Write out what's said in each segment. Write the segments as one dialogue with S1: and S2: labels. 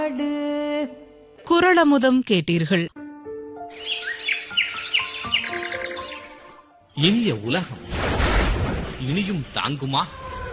S1: குரளமுதம் கேட்டீர்கள்
S2: இனிய உலகம் இனியும் தாங்குமா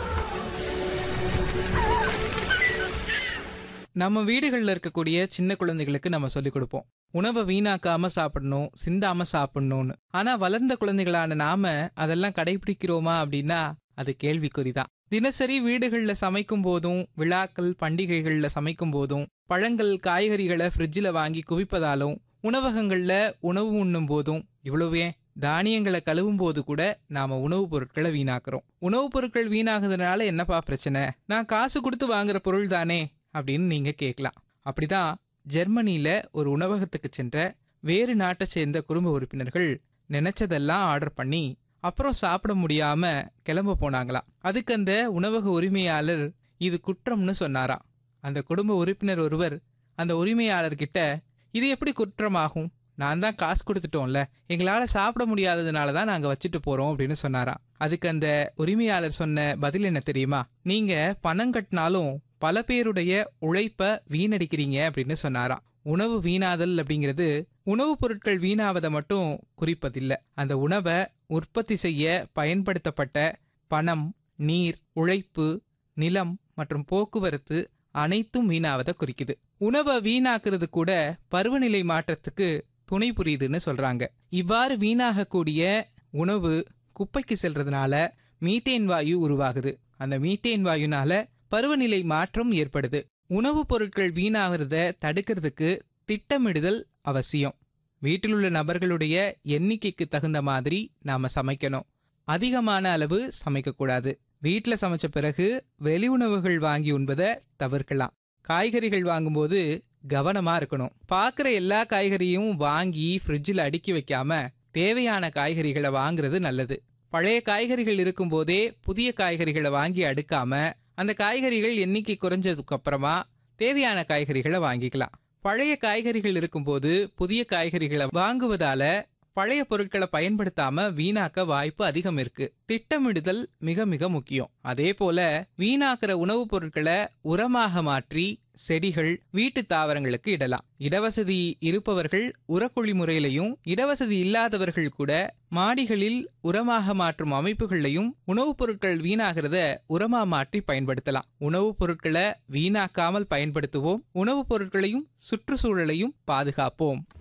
S3: நம்ம வீடுகளில் இருக்கக்கூடிய சின்ன குழந்தைகளுக்கு நம்ம சொல்லிக் கொடுப்போம் உணவை வீணாக்காம சாப்பிடணும் சிந்தாம சாப்பிடணும்னு ஆனா வளர்ந்த குழந்தைகளான நாம அதெல்லாம் கடைபிடிக்கிறோமா அப்படின்னா அது கேள்விக்குறிதான் தினசரி வீடுகள்ல சமைக்கும் போதும் விழாக்கள் பண்டிகைகள்ல சமைக்கும் போதும் பழங்கள் காய்கறிகளை ஃப்ரிட்ஜில் வாங்கி குவிப்பதாலும் உணவகங்கள்ல உணவு உண்ணும் போதும் இவ்வளவு ஏன் தானியங்களை கழுவும் போது கூட நாம உணவுப் பொருட்களை வீணாக்குறோம் உணவுப் பொருட்கள் வீணாகுறதுனால என்னப்பா பிரச்சனை நான் காசு கொடுத்து வாங்குற பொருள் தானே அப்படின்னு நீங்க கேட்கலாம் அப்படிதான் ஜெர்மனியில ஒரு உணவகத்துக்கு சென்ற வேறு நாட்டை சேர்ந்த குடும்ப உறுப்பினர்கள் நினைச்சதெல்லாம் ஆர்டர் பண்ணி அப்புறம் சாப்பிட முடியாம கிளம்ப போனாங்களாம் அதுக்கு அந்த உணவக உரிமையாளர் இது குற்றம்னு சொன்னாராம் அந்த குடும்ப உறுப்பினர் ஒருவர் அந்த உரிமையாளர்கிட்ட இது எப்படி குற்றமாகும் நான் தான் காசு கொடுத்துட்டோம்ல எங்களால சாப்பிட முடியாததுனால தான் நாங்க வச்சுட்டு போறோம் அப்படின்னு சொன்னாராம் அதுக்கு அந்த உரிமையாளர் சொன்ன பதில் என்ன தெரியுமா நீங்க பணம் கட்டினாலும் பல பேருடைய உழைப்ப வீணடிக்கிறீங்க அப்படின்னு சொன்னாராம் உணவு வீணாதல் அப்படிங்கிறது உணவுப் பொருட்கள் வீணாவதை மட்டும் குறிப்பதில்லை அந்த உணவை உற்பத்தி செய்ய பயன்படுத்தப்பட்ட பணம் நீர் உழைப்பு நிலம் மற்றும் போக்குவரத்து அனைத்தும் வீணாவதை குறிக்குது உணவை வீணாக்குறது கூட பருவநிலை மாற்றத்துக்கு துணை புரியுதுன்னு சொல்றாங்க இவ்வாறு வீணாகக்கூடிய உணவு குப்பைக்கு செல்றதுனால மீத்தேன் வாயு உருவாகுது அந்த மீத்தேன் வாயுனால பருவநிலை மாற்றம் ஏற்படுது உணவுப் பொருட்கள் வீணாகிறத தடுக்கிறதுக்கு திட்டமிடுதல் அவசியம் வீட்டில் உள்ள நபர்களுடைய எண்ணிக்கைக்கு தகுந்த மாதிரி நாம சமைக்கணும் அதிகமான அளவு சமைக்கக்கூடாது வீட்டில் சமைச்ச பிறகு வெளி உணவுகள் வாங்கி உண்பதை தவிர்க்கலாம் காய்கறிகள் வாங்கும்போது கவனமா இருக்கணும் பார்க்குற எல்லா காய்கறியும் வாங்கி ஃப்ரிட்ஜில் அடுக்கி வைக்காம தேவையான காய்கறிகளை வாங்குறது நல்லது பழைய காய்கறிகள் இருக்கும்போதே புதிய காய்கறிகளை வாங்கி அடுக்காம அந்த காய்கறிகள் எண்ணிக்கை குறைஞ்சதுக்கு அப்புறமா தேவையான காய்கறிகளை வாங்கிக்கலாம் பழைய காய்கறிகள் இருக்கும்போது புதிய காய்கறிகளை வாங்குவதால பழைய பொருட்களை பயன்படுத்தாம வீணாக்க வாய்ப்பு அதிகம் இருக்கு திட்டமிடுதல் மிக மிக முக்கியம் அதே போல வீணாக்குற உணவுப் பொருட்களை உரமாக மாற்றி செடிகள் வீட்டு தாவரங்களுக்கு இடலாம் இடவசதி இருப்பவர்கள் உரக்குழி முறையிலையும் இடவசதி இல்லாதவர்கள் கூட மாடிகளில் உரமாக மாற்றும் அமைப்புகளையும் உணவுப் பொருட்கள் வீணாகிறத உரமா மாற்றி பயன்படுத்தலாம் உணவுப் பொருட்களை வீணாக்காமல் பயன்படுத்துவோம் உணவுப் பொருட்களையும் சுற்றுச்சூழலையும் பாதுகாப்போம்